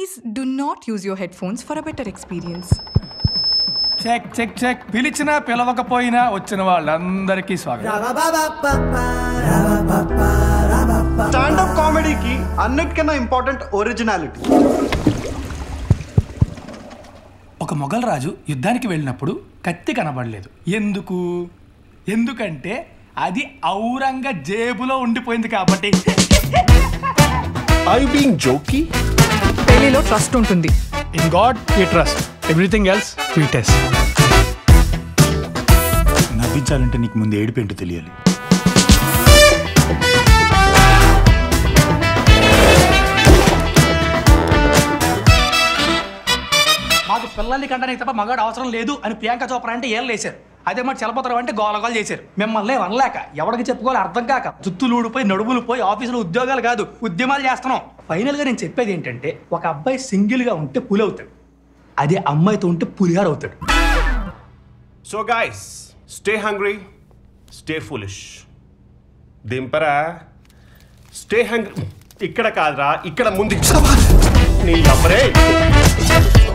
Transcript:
Please do not use your headphones for a better experience. Check check check పిలిచినా పిలవకపోయినా వచ్చిన వాళ్ళందరికీ స్వాగతం స్టాండప్ కామెడీకి అన్నిటికన్నా ఇంపార్టెంట్ ఒరిజినాలిటీ ఒక మొఘల్ రాజు యుద్ధానికి వెళ్ళినప్పుడు కత్తి కనబడలేదు ఎందుకు ఎందుకంటే అది ఔరంగ జేబులో ఉండిపోయింది కాబట్టి Are you being jokey? పెళ్లిలో ట్రస్ట్ ఉంటుంది in God we trust everything else we test నవ్వించాలంటే నీకు ముందు ఏడిపేంటో తెలియాలి మాకు పిల్లల్ని కంటానికి తప్ప మగాడు అవసరం లేదు అని ప్రియాంక చోప్రా అంటే ఏళ్ళు వేశారు అదే మాట చలపతరం అంటే గోలగోలు చేశారు మిమ్మల్ని వనలేక ఎవరికి చెప్పుకోవాలి అర్థం కాక జుత్తులు ఊడిపోయి నడుములు పోయి ఆఫీసులో ఉద్యోగాలు కాదు ఉద్యమాలు చేస్తున్నాం ఫైనల్ గా నేను చెప్పేది ఏంటంటే ఒక అబ్బాయి సింగిల్ గా ఉంటే పులి అవుతాడు అదే అమ్మాయితో ఉంటే పులిగారు అవుతాడు So, guys, stay hungry, stay foolish. దింపరా స్టే హంగ్రీ ఇక్కడ కాదురా ఇక్కడ ముందు నీ అమ్మరే